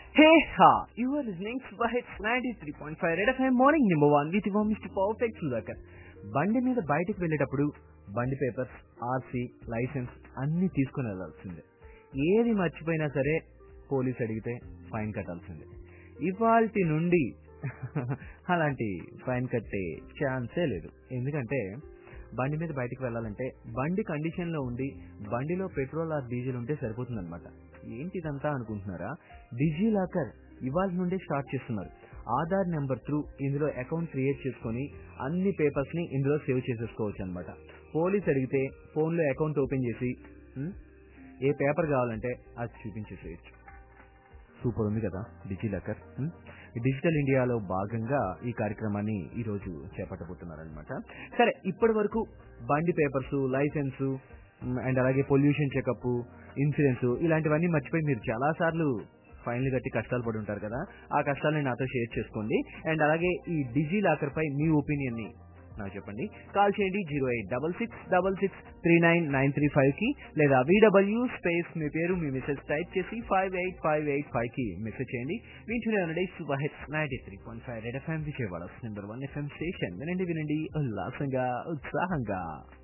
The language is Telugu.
Hey ha! You are listening to Hits 93.5 Red FM Morning Number 1 with your Mr. Perfect Sudhakar. బండి మీద బయటకు వెళ్ళేటప్పుడు బండి పేపర్స్ ఆర్సీ లైసెన్స్ అన్ని తీసుకుని వెళ్ళాల్సిందే ఏది మర్చిపోయినా సరే పోలీస్ అడిగితే ఫైన్ కట్టాల్సిందే ఇవాల్టి నుండి అలాంటి ఫైన్ కట్టే ఛాన్సే లేదు ఎందుకంటే బండి మీద బయటకు వెళ్ళాలంటే బండి కండిషన్ లో ఉండి బండిలో పెట్రోల్ ఆర్ డీజిల్ ఉంటే సరిపోతుందన్నమాట ఏంటి ఇదంతా అనుకుంటున్నారా డిజీ లాకర్ ఇవాళ నుండే స్టార్ట్ చేస్తున్నారు ఆధార్ నెంబర్ త్రూ ఇందులో అకౌంట్ క్రియేట్ చేసుకొని అన్ని పేపర్స్ ని ఇందులో సేవ్ చేసేసుకోవచ్చు అనమాట పోలీస్ అడిగితే ఫోన్ లో అకౌంట్ ఓపెన్ చేసి ఉమ్, ఏ పేపర్ కావాలంటే అది చూపించేసేయచ్చు సూపర్ ఉంది కదా డిజీ లాకర్ ఉమ్, డిజిటల్ ఇండియాలో భాగంగా ఈ కార్యక్రమాన్ని ఈ రోజు చేపట్టబోతున్నారనమాట సరే ఇప్పటి వరకు బండి పేపర్స్ లైసెన్స్ అండ్ అలాగే పొల్యూషన్ చెకప్ ఇన్సూరెన్స్ ఇలాంటివన్నీ మర్చిపోయి మీరు చాలా సార్లు ఫైన్లు కట్టి కష్టాలు పడి ఉంటారు కదా ఆ కష్టాలని నాతో షేర్ చేసుకోండి అండ్ అలాగే ఈ డిజీ లాకర్ పై మీ ఒపీనియన్ ని నాకు చెప్పండి కాల్ చేయండి zero eight double six double six three nine nine three five కి లేదా వీడబ్ల్యూ స్పేస్ మీ పేరు మీ మెసేజ్ టైప్ చేసి five eight five eight five కి మెసేజ్ చేయండి వింటూనే ఉండండి super hits ninety three point five red FM Vijayawada number one FM station వినండి వినండి ఉల్లాసంగా ఉత్సాహంగా